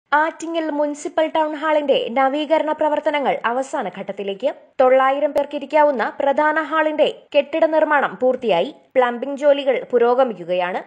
Attingal municipal town ഹാളിന്റെ നവീകരണ പ്രവർത്തനങ്ങൾ അവസാന ഘട്ടത്തിലേക്ക് തൊള്ളായിരം പേർക്കിരിക്കാവുന്ന പ്രധാന ഹാളിന്റെ കെട്ടിട നിർമ്മാണം പൂർത്തിയായി പ്ലംബിംഗ് ജോലികൾ പുരോഗമിക്കുകയാണ്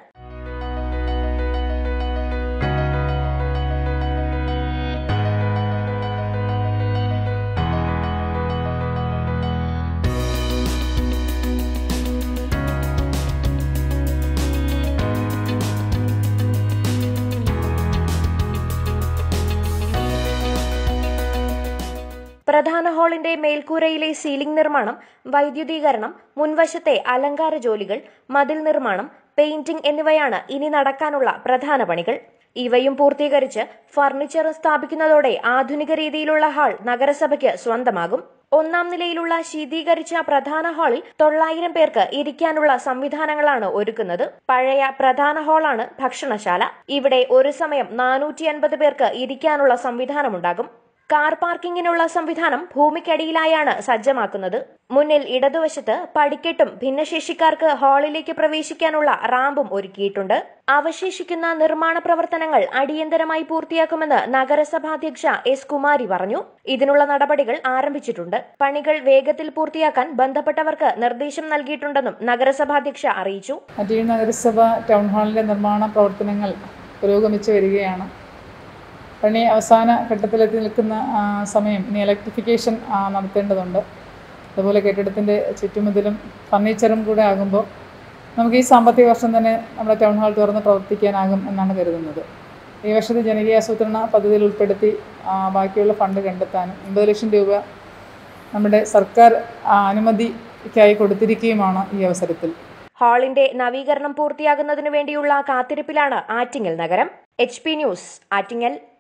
പ്രധാന ഹാളിന്റെ മേൽക്കൂരയിലെ സീലിംഗ് നിർമ്മാണം വൈദ്യുതീകരണം മുൻവശത്തെ അലങ്കാര ജോലികൾ മതിൽ നിർമ്മാണം പെയിന്റിംഗ് എന്നിവയാണ് ഇനി നടക്കാനുള്ള പ്രധാന പണികൾ ഇവയും പൂർത്തീകരിച്ച് ഫർണിച്ചർ സ്ഥാപിക്കുന്നതോടെ ആധുനിക രീതിയിലുള്ള ഹാൾ നഗരസഭയ്ക്ക് സ്വന്തമാകും ഒന്നാം നിലയിലുള്ള ശീതീകരിച്ച പ്രധാന ഹാളിൽ തൊള്ളായിരം പേർക്ക് ഇരിക്കാനുള്ള സംവിധാനങ്ങളാണ് ഒരുക്കുന്നത് പഴയ പ്രധാന ഹാളാണ് ഭക്ഷണശാല ഇവിടെ ഒരു സമയം നാനൂറ്റി അൻപത് പേർക്ക് ഇരിക്കാനുള്ള സംവിധാനമുണ്ടാകും കാർ പാർക്കിങ്ങിനുള്ള സംവിധാനം ഭൂമിക്കടിയിലായാണ് സജ്ജമാക്കുന്നത് മുന്നിൽ ഇടതുവശത്ത് പടിക്കെട്ടും ഭിന്നശേഷിക്കാർക്ക് ഹാളിലേക്ക് പ്രവേശിക്കാനുള്ള റാമ്പും ഒരുക്കിയിട്ടുണ്ട് അവശേഷിക്കുന്ന നിർമ്മാണ പ്രവർത്തനങ്ങൾ അടിയന്തരമായി പൂർത്തിയാക്കുമെന്ന് നഗരസഭാധ്യക്ഷ എസ് കുമാരി പറഞ്ഞു ഇതിനുള്ള നടപടികൾ ആരംഭിച്ചിട്ടുണ്ട് പണികൾ വേഗത്തിൽ പൂർത്തിയാക്കാൻ ബന്ധപ്പെട്ടവർക്ക് നിർദ്ദേശം നൽകിയിട്ടുണ്ടെന്നും നഗരസഭാധ്യക്ഷ അറിയിച്ചു ആറ്റിങ്ങൽ നഗരസഭ ടൗൺ ഹാളിൻ്റെ നിർമ്മാണ പ്രവർത്തനങ്ങൾ പുരോഗമിച്ചു വരികയാണ് പണി അവസാന ഘട്ടത്തിലെത്തി നിൽക്കുന്ന ആ, സമയം ഇനി ഇലക്ട്രിഫിക്കേഷൻ ആ, നടത്തേണ്ടതുണ്ട് അതുപോലെ കെട്ടിടത്തിൻ്റെ ചുറ്റുമതിലും ഫർണിച്ചറും കൂടെ ആകുമ്പോൾ നമുക്ക് ഈ സാമ്പത്തിക വർഷം തന്നെ നമ്മുടെ ടൗൺ ഹാൾ തുറന്ന് പ്രവർത്തിക്കാനാകും എന്നാണ് കരുതുന്നത് ഈ വർഷത്തെ ജനകീയ ആസൂത്രണ പദ്ധതിയിൽ ഉൾപ്പെടുത്തി ആ, ബാക്കിയുള്ള ഫണ്ട് കണ്ടെത്താനും അമ്പത് ലക്ഷം രൂപ നമ്മുടെ സർക്കാർ ആ, അനുമതിക്കായി കൊടുത്തിരിക്കുകയുമാണ് ഈ അവസരത്തിൽ ഹാളിന്റെ നവീകരണം പൂർത്തിയാകുന്നതിനു വേണ്ടിയുള്ള കാത്തിരിപ്പിലാണ് ആറ്റിങ്ങൽ നഗരം എച്ച് പി ന്യൂസ് ആറ്റിങ്ങൽ